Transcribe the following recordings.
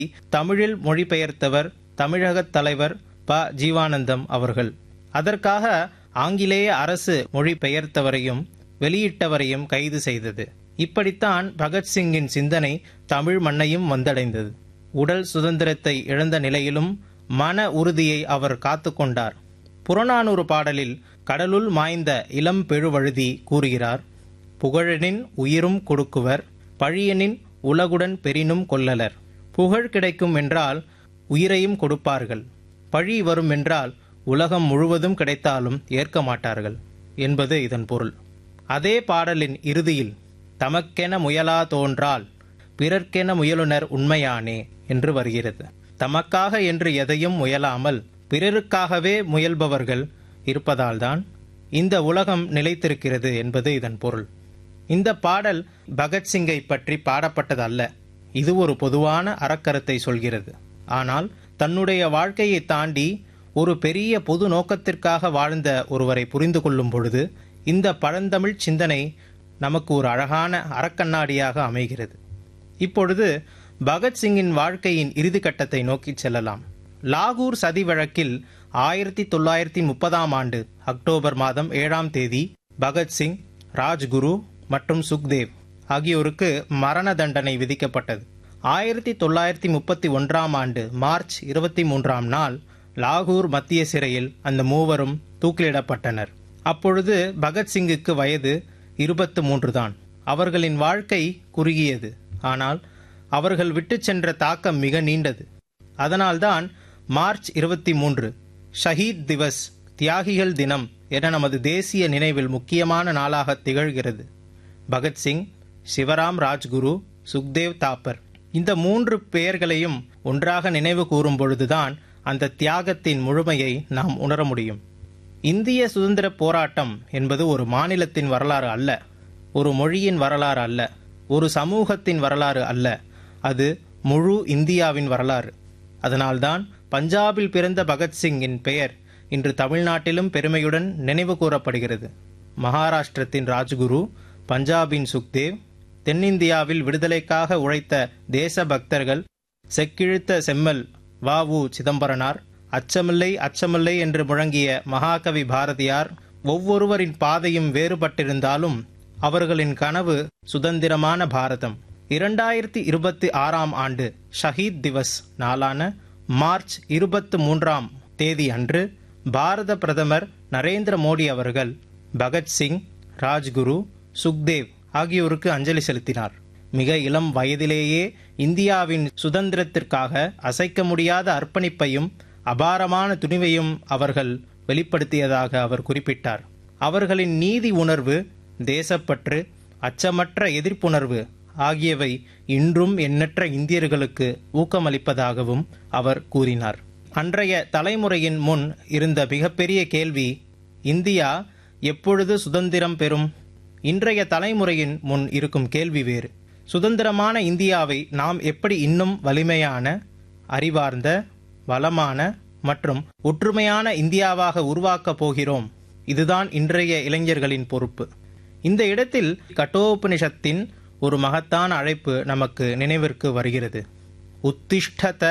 தமிழில் மொழிபெயர்த்தவர் தமிழகத் தலைவர் ப ஜீவானந்தம் அவர்கள் அதற்காக ஆங்கிலேய அரசு மொழிபெயர்த்தவரையும் வெளியிட்டவரையும் கைது செய்தது இப்படித்தான் பகத்சிங்கின் சிந்தனை தமிழ் மண்ணையும் வந்தடைந்தது உடல் சுதந்திரத்தை இழந்த நிலையிலும் மன உறுதியை அவர் காத்துக்கொண்டார் புறநானூறு பாடலில் கடலுள் மாய்ந்த இளம் பெருவழுதி கூறுகிறார் புகழனின் உயிரும் கொடுக்குவர் பழியனின் உலகுடன் பெரினும் கொல்லலர் புகழ் கிடைக்கும் என்றால் உயிரையும் கொடுப்பார்கள் பழி வரும் என்றால் உலகம் முழுவதும் கிடைத்தாலும் ஏற்க மாட்டார்கள் என்பது இதன் பொருள் அதே பாடலின் இறுதியில் தமக்கென முயலா தோன்றால் பிறர்க்கென முயலுனர் உண்மையானே என்று வருகிறது தமக்காக என்று எதையும் முயலாமல் பிறருக்காகவே முயல்பவர்கள் இருப்பதால்தான் இந்த உலகம் நிலைத்திருக்கிறது என்பது இதன் பொருள் இந்த பாடல் பகத்சிங்கை பற்றி பாடப்பட்டதல்ல இது ஒரு பொதுவான அறக்கருத்தை சொல்கிறது ஆனால் தன்னுடைய வாழ்க்கையை தாண்டி ஒரு பெரிய பொது நோக்கத்திற்காக வாழ்ந்த ஒருவரை புரிந்து கொள்ளும் பொழுது இந்த பழந்தமிழ் சிந்தனை நமக்கு ஒரு அழகான அறக்கண்ணாடியாக அமைகிறது இப்பொழுது பகத்சிங்கின் வாழ்க்கையின் இறுதி கட்டத்தை நோக்கி செல்லலாம் லாகூர் சதி வழக்கில் ஆயிரத்தி தொள்ளாயிரத்தி முப்பதாம் ஆண்டு அக்டோபர் மாதம் ஏழாம் தேதி பகத்சிங் ராஜ்குரு மற்றும் சுக்தேவ் ஆகியோருக்கு மரண தண்டனை விதிக்கப்பட்டது ஆயிரத்தி தொள்ளாயிரத்தி முப்பத்தி ஒன்றாம் ஆண்டு மார்ச் இருபத்தி மூன்றாம் நாள் லாகூர் மத்திய சிறையில் அந்த மூவரும் தூக்கிலிடப்பட்டனர் அப்பொழுது பகத்சிங்குக்கு வயது இருபத்து மூன்று தான் அவர்களின் வாழ்க்கை குறுகியது ஆனால் அவர்கள் விட்டு சென்ற தாக்கம் மிக நீண்டது அதனால்தான் மார்ச் இருபத்தி மூன்று ஷஹீத் திவஸ் தியாகிகள் தினம் என நமது தேசிய நினைவில் முக்கியமான நாளாக திகழ்கிறது பகத்சிங் சிவராம் ராஜ்குரு சுக்தேவ் தாப்பர் இந்த மூன்று பெயர்களையும் ஒன்றாக நினைவு கூறும் பொழுதுதான் அந்த தியாகத்தின் முழுமையை நாம் உணர முடியும் இந்திய சுதந்திர போராட்டம் என்பது ஒரு மாநிலத்தின் வரலாறு அல்ல ஒரு மொழியின் வரலாறு அல்ல ஒரு சமூகத்தின் வரலாறு அல்ல அது முழு இந்தியாவின் வரலாறு அதனால்தான் பஞ்சாபில் பிறந்த பகத்சிங்கின் பெயர் இன்று தமிழ்நாட்டிலும் பெருமையுடன் நினைவு கூறப்படுகிறது மகாராஷ்டிரத்தின் ராஜ்குரு பஞ்சாபின் சுக்தேவ் தென்னிந்தியாவில் விடுதலைக்காக உழைத்த தேச பக்தர்கள் செக்கிழுத்த செம்மல் வ உ சிதம்பரனார் அச்சமில்லை அச்சமில்லை என்று முழங்கிய மகாகவி பாரதியார் ஒவ்வொருவரின் பாதையும் வேறுபட்டிருந்தாலும் அவர்களின் கனவு சுதந்திரமான பாரதம் இரண்டாயிரத்தி இருபத்தி ஆறாம் ஆண்டு ஷஹீத் திவஸ் நாளான மார்ச் இருபத்து மூன்றாம் தேதி அன்று பாரத பிரதமர் நரேந்திர மோடி அவர்கள் பகத்சிங் ராஜ்குரு சுக்தேவ் ஆகியோருக்கு அஞ்சலி செலுத்தினார் மிக இளம் வயதிலேயே இந்தியாவின் சுதந்திரத்திற்காக அசைக்க முடியாத அர்ப்பணிப்பையும் அபாரமான துணிவையும் அவர்கள் வெளிப்படுத்தியதாக அவர் குறிப்பிட்டார் அவர்களின் நீதி உணர்வு தேசப்பற்று அச்சமற்ற எதிர்ப்புணர்வு ஆகியவை இன்றும் எண்ணற்ற இந்தியர்களுக்கு ஊக்கமளிப்பதாகவும் அவர் கூறினார் அன்றைய தலைமுறையின் முன் இருந்த மிகப்பெரிய கேள்வி இந்தியா எப்பொழுது சுதந்திரம் பெறும் இன்றைய தலைமுறையின் முன் இருக்கும் கேள்வி வேறு சுதந்திரமான இந்தியாவை நாம் எப்படி இன்னும் வலிமையான அறிவார்ந்த வளமான மற்றும் ஒற்றுமையான இந்தியாவாக உருவாக்கப் போகிறோம் இதுதான் இன்றைய இளைஞர்களின் பொறுப்பு இந்த இடத்தில் கட்டோபனிஷத்தின் ஒரு மகத்தான அழைப்பு நமக்கு நினைவிற்கு வருகிறது உத்திஷ்டத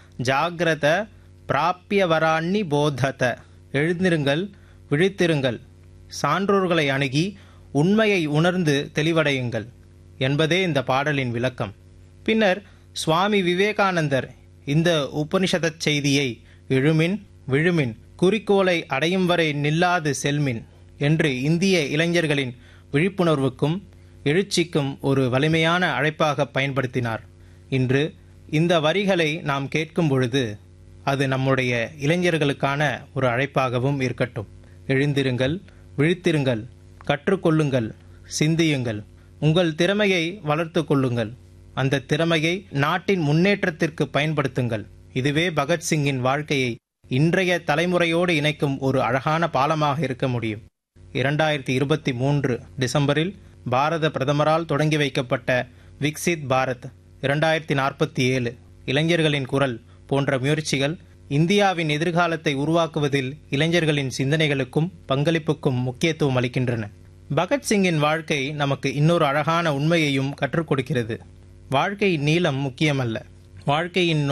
ஜாகிரத பிராப்பியவராண்ணி போதத எழுந்திருங்கள் விழித்திருங்கள் சான்றோர்களை அணுகி உண்மையை உணர்ந்து தெளிவடையுங்கள் என்பதே இந்த பாடலின் விளக்கம் பின்னர் சுவாமி விவேகானந்தர் இந்த உபனிஷதச் செய்தியை எழுமின் விழுமின் குறிக்கோளை அடையும் வரை நில்லாது செல்மின் என்று இந்திய இளைஞர்களின் விழிப்புணர்வுக்கும் எழுச்சிக்கும் ஒரு வலிமையான அழைப்பாக பயன்படுத்தினார் இன்று இந்த வரிகளை நாம் கேட்கும் பொழுது அது நம்முடைய இளைஞர்களுக்கான ஒரு அழைப்பாகவும் இருக்கட்டும் எழுந்திருங்கள் விழித்திருங்கள் கற்றுக்கொள்ளுங்கள் சிந்தியுங்கள் உங்கள் திறமையை வளர்த்து கொள்ளுங்கள் அந்த திறமையை நாட்டின் முன்னேற்றத்திற்கு பயன்படுத்துங்கள் இதுவே பகத்சிங்கின் வாழ்க்கையை இன்றைய தலைமுறையோடு இணைக்கும் ஒரு அழகான பாலமாக இருக்க முடியும் இரண்டாயிரத்தி இருபத்தி மூன்று டிசம்பரில் பாரத பிரதமரால் தொடங்கி வைக்கப்பட்ட விக்சித் பாரத் இரண்டாயிரத்தி நாற்பத்தி ஏழு இளைஞர்களின் குரல் போன்ற முயற்சிகள் இந்தியாவின் எதிர்காலத்தை உருவாக்குவதில் இளைஞர்களின் சிந்தனைகளுக்கும் பங்களிப்புக்கும் முக்கியத்துவம் அளிக்கின்றன பகத்சிங்கின் வாழ்க்கை நமக்கு இன்னொரு அழகான உண்மையையும் கற்றுக் கொடுக்கிறது வாழ்க்கை நீளம் முக்கியமல்ல வாழ்க்கையின்